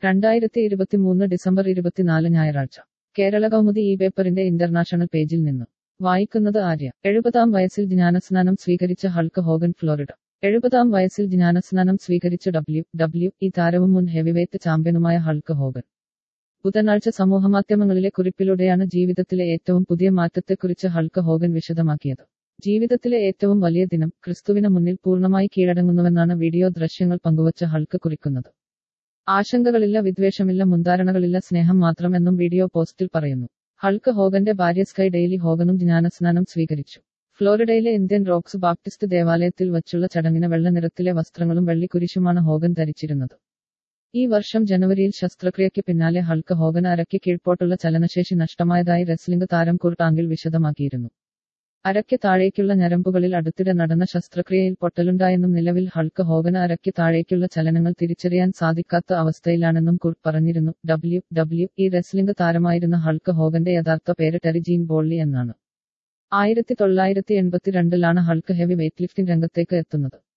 രണ്ടായിരത്തി ഇരുപത്തിമൂന്ന് ഡിസംബർ ഇരുപത്തിനാല് ഞായറാഴ്ച കേരള കൗമുദി ഈ പേപ്പറിന്റെ ഇന്റർനാഷണൽ പേജിൽ നിന്ന് വായിക്കുന്നത് ആര്യ എഴുപതാം വയസ്സിൽ ജ്ഞാനസ്നാനം സ്വീകരിച്ച ഹൾക്ക് ഹോഗൻ ഫ്ലോറിഡ എഴുപതാം വയസ്സിൽ ജ്ഞാനസ്നാനം സ്വീകരിച്ച ഡബ്ല്യു ഡബ്ല്യു ഈ താരവും മുൻ ഹെവിവെയ്റ്റ് ചാമ്പ്യനുമായ ഹൾക്ക് ഹോഗൻ ബുധനാഴ്ച സമൂഹമാധ്യമങ്ങളിലെ കുറിപ്പിലൂടെയാണ് ജീവിതത്തിലെ ഏറ്റവും പുതിയ മാറ്റത്തെക്കുറിച്ച് ഹൾക്ക് ഹോഗൻ വിശദമാക്കിയത് ജീവിതത്തിലെ ഏറ്റവും വലിയ ദിനം ക്രിസ്തുവിന് മുന്നിൽ പൂർണ്ണമായി കീഴടങ്ങുന്നുവെന്നാണ് വീഡിയോ ദൃശ്യങ്ങൾ പങ്കുവച്ച ഹൾക്ക് കുറിക്കുന്നത് ആശങ്കകളില്ല വിദ്വേഷമില്ല മുൻധാരണകളില്ല സ്നേഹം മാത്രം എന്നും വീഡിയോ പോസ്റ്റിൽ പറയുന്നു ഹൾക്ക് ഹോഗന്റെ ഭാര്യ സ്കൈ ഡെയിലി ഹോഗനും ജ്ഞാനസ്നാനം സ്വീകരിച്ചു ഫ്ലോറിഡയിലെ ഇന്ത്യൻ റോക്സ് ബാപ്റ്റിസ്റ്റ് ദേവാലയത്തിൽ വച്ചുള്ള ചടങ്ങിന് വെള്ള നിറത്തിലെ വസ്ത്രങ്ങളും വെള്ളിക്കുരിശുമാണ് ഹോഗൻ ധരിച്ചിരുന്നത് ഈ വർഷം ജനുവരിയിൽ ശസ്ത്രക്രിയയ്ക്ക് പിന്നാലെ ഹൾക്ക് ഹോഗൻ അരയ്ക്ക് കീഴ്പോട്ടുള്ള ചലനശേഷി നഷ്ടമായതായി റെസ്ലിംഗ് താരം കുർട്ടാങ്കിൽ വിശദമാക്കിയിരുന്നു അരയ്ക്ക് താഴേക്കുള്ള ഞരമ്പുകളിൽ അടുത്തിടെ നടന്ന ശസ്ത്രക്രിയയിൽ പൊട്ടലുണ്ടായെന്നും നിലവിൽ ഹൾക്ക് ഹോഗന് അരയ്ക്ക് താഴേക്കുള്ള ചലനങ്ങൾ തിരിച്ചറിയാൻ സാധിക്കാത്ത അവസ്ഥയിലാണെന്നും കുർട്ട് പറഞ്ഞിരുന്നു ഡബ്ല്യു ഡബ്ല്യു ഈ റെസ്ലിംഗ് താരമായിരുന്ന ഹൾക്ക് ഹോഗന്റെ യഥാർത്ഥ പേര് ടെറി ജീൻ ബോള്ളി എന്നാണ് ആയിരത്തി തൊള്ളായിരത്തി എൺപത്തിരണ്ടിലാണ് ഹൾക്ക് ഹെവി വെയ്റ്റ് ലിഫ്റ്റിംഗ് രംഗത്തേക്ക് എത്തുന്നത്